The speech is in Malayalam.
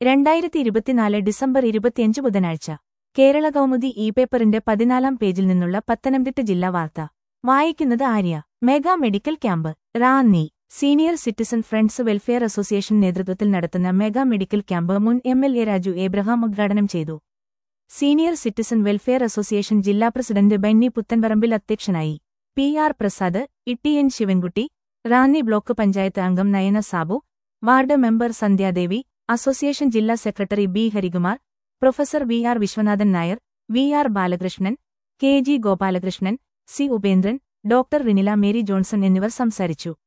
രണ്ടായിരത്തി ഇരുപത്തിനാല് ഡിസംബർ ഇരുപത്തിയഞ്ച് ബുധനാഴ്ച കേരള കൗമുദി ഇ പേപ്പറിന്റെ പതിനാലാം പേജിൽ നിന്നുള്ള പത്തനംതിട്ട ജില്ലാ വാർത്ത വായിക്കുന്നത് Arya mega medical camp Ranni senior citizen friends welfare association നേതൃത്വത്തിൽ നടത്തുന്ന മെഗാ മെഡിക്കൽ ക്യാമ്പ് മുൻ M L A Raju Abraham ഉദ്ഘാടനം ചെയ്തു സീനിയർ സിറ്റിസൺ വെൽഫെയർ അസോസിയേഷൻ ജില്ലാ പ്രസിഡന്റ് ബെന്നി പുത്തൻപറമ്പിൽ അധ്യക്ഷനായി P R Prasad Itty N Sivankutty Ranni block panchayat അംഗം Nayana Sabu ward member Sandhyadevi association ജില്ലാ secretary B Harikumar professor V R Viswanathan Nair V R Balakrishnan K G Gopalakrishnan C Upendran doctor റിനില Mary Johnson എന്നിവർ സംസാരിച്ചു